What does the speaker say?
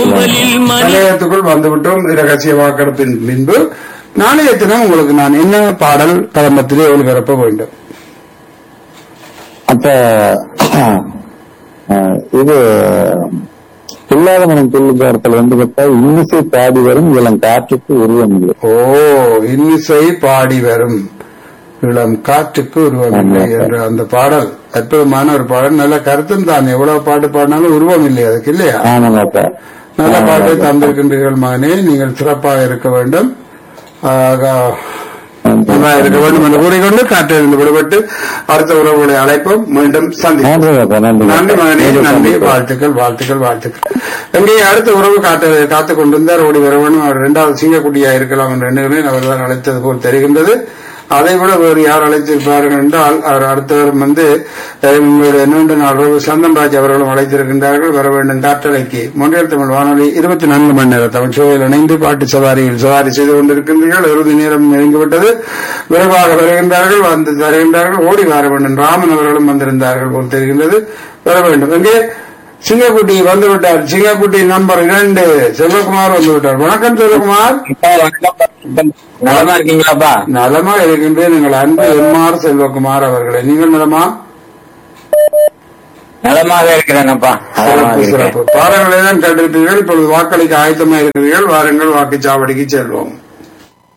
சாம்பலில் மணி நிலையத்துக்குள் வந்துவிட்டோம் இரகசிய வாக்கெடுப்பின் பின்பு நாளைய தினம் உங்களுக்கு நான் என்ன பாடல் கலம்பத்திலே ஒளிபரப்ப வேண்டும் அப்ப அஹ், இது இல்லாத மனம் துள்ளுகாரத்தில் வந்து பார்த்தா இன்னிசை பாடி வரும் இளம் காற்றுக்கு உருவம் இல்லை ஓ இன்னிசை பாடி வரும் இளம் காற்றுக்கு உருவமில்லை ஆமா. என்ற அந்த பாடல் அற்புதமான ஒரு பாடல் நல்ல கருத்தும் தான் எவ்வளவு பாட்டு பாடினாலும் உருவம் இல்லை அதுக்கு இல்லையா ஆமாங்க அப்பா நல்ல பாட்டை தந்திருக்கின்றீர்கள் மகனே நீங்கள் சிறப்பாக இருக்க வேண்டும் ஆக, நல்லா இருக்க வேண்டும் என்று கூறிக்கொண்டு காற்றிலிருந்து விடுபட்டு அடுத்த உறவுகளை அழைப்போம் மீண்டும் சந்திப்போம் நன்றி அப்பா நன்றி நன்றி மகனே நன்றி வாழ்த்துக்கள் வாழ்த்துக்கள் வாழ்த்துக்கள் எங்கே அடுத்த உறவு காத்து காத்துக் கொண்டிருந்தார் ஓடி வர வேண்டும் அவர் இரண்டாவது சிங்கக்குட்டியா இருக்கலாம் என்று எண்ணுகிறேன் அவர் தான் அழைத்தது போல் தெரிகின்றது அதை விட வேறு யார் அழைத்திருப்பார்கள் என்றால் அவர் அடுத்தவர் வந்து அஹ், உங்களுடைய நீண்ட நாள் உறவு சந்தன்ராஜ் அவர்களும் அழைத்திருக்கின்றார்கள் வர வேண்டும் காற்றலைக்கு மொன்றியல் தமிழ் வானொலி இருபத்தி நான்கு மணி நேரம் தமிழ் சோவையில் இணைந்து பாட்டு சவாரியில் சவாரி செய்து கொண்டிருக்கின்றீர்கள் இறுதி நேரம் நெருங்கிவிட்டது விரைவாக வருகின்றார்கள் வந்து தருகின்றார்கள் ஓடி வர வேண்டும் ராமன் அவர்களும் வந்திருந்தார்கள் போல் தெரிகின்றது வர வேண்டும் எங்கே சிங்கக்குட்டி வந்து விட்டார் சிங்கக்குட்டி நம்பர் இரண்டு செல்வகுமார் வந்து விட்டார் வணக்கம் செல்வகுமார் நலமா இருக்கீங்களாப்பா நலமா இருக்கின்றேன் எங்கள் அன்பு எம்ஆர் செல்வகுமார் அவர்களே நீங்கள் நலமா நலமாக இருக்கிறேனப்பா நலமாக சிறப்பு இருக்கிறேன் சிறப்பு பாடங்களை தான் கண்டிருப்பீர்கள் இப்பொழுது வாக்களிக்க ஆயத்தமா இருக்கிறீர்கள் வாருங்கள் வாக்குச்சாவடிக்கு செல்வோம்